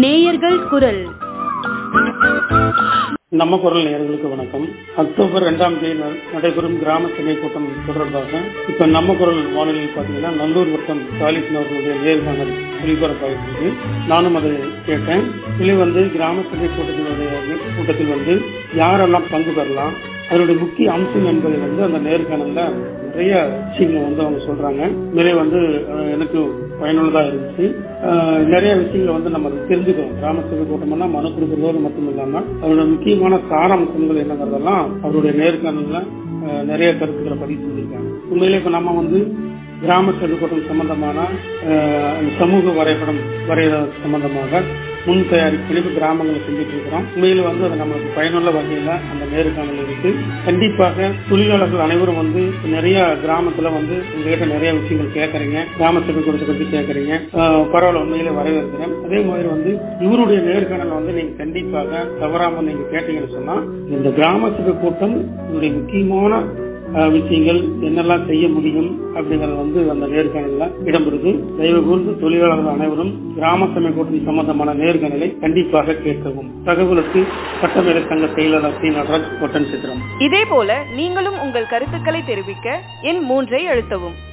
நேயர்கள் குரல் நம்ம குரல் நேயர்களுக்கு வணக்கம் அக்டோபர் இரண்டாம் தேதி ந- நடைபெறும் கிராம சபை கூட்டம் தொடர்பாக இப்ப நம்ம குரல் வானொலியில் பாத்தீங்கன்னா நல்லூர் வட்டம் காலிசன் அவர்களுடைய நேர்காணல் ஒளிபரப்பாயிருக்கு நானும் அதை கேட்டேன் இதில் வந்து கிராம சபை கூட்டத்தினுடைய கூட்டத்தில் வந்து யாரெல்லாம் பங்கு பெறலாம் அதனுடைய முக்கிய அம்சம் என்பதை வந்து அந்த நேர்காணல்ல நிறைய விஷயங்களை வந்து அவங்க சொல்றாங்க நிறைய வந்து அஹ், எனக்கு பயனுள்ளதா இருந்துச்சு அஹ், நிறைய விஷயங்களை வந்து நம்ம தெரிஞ்சுக்கிறோம் கிராம சபை கூட்டம்னா மனு கொடுக்கறதோடு மட்டும் இல்லாம அதோட முக்கியமான சாராம்சங்கள் என்னங்கிறதெல்லாம் அவருடைய நேர்காணல்ல அஹ், நிறைய கருத்துக்களை பதிவு செஞ்சிருக்காங்க உண்மையிலே இப்ப நம்ம வந்து கிராம சபை கூட்டம் சம்பந்தமான அஹ், அந்த சமூக வரைபடம் வரைகிறது சம்பந்தமாக முன் தயாரிப்பு இப்ப கிராமங்களை செஞ்சுட்டு இருக்கிறோம் உண்மையில வந்து அது நம்மளுக்கு பயனுள்ள வகையில அந்த நேர்காணல் இருக்கு கண்டிப்பாக தொழிலாளர்கள் அனைவரும் வந்து நிறைய கிராமத்துல வந்து உங்ககிட்ட நிறைய விஷயங்கள் கேட்கறீங்க கிராம சபை கூட்டத்தை பத்தி கேட்கறீங்க அஹ், பரவாயில்ல உண்மையில வரவேற்கிறேன் அதே மாதிரி வந்து இவருடைய நேர்காணல் வந்து நீங்க கண்டிப்பாக தவறாம நீங்க கேட்டீங்கன்னு சொன்னா இந்த கிராம சபை கூட்டம் இதனுடைய முக்கியமான அஹ், விஷயங்கள் என்னெல்லாம் செய்ய முடியும் அப்படிங்கறது வந்து அந்த நேர்காணல்ல இடம்பெறுது தயவு கூர்ந்து தொழிலாளர்கள் அனைவரும் கிராம சபை கூட்டம் சம்பந்தமான நேர்காணலை கண்டிப்பாக கேட்கவும் தகவலுக்கு சட்டமேலை சங்க செயலாளர் சி நடராஜ் ஒட்டன் சித்திரம் இதேபோல நீங்களும் உங்கள் கருத்துக்களை தெரிவிக்க எண் மூன்றை அழுத்தவும்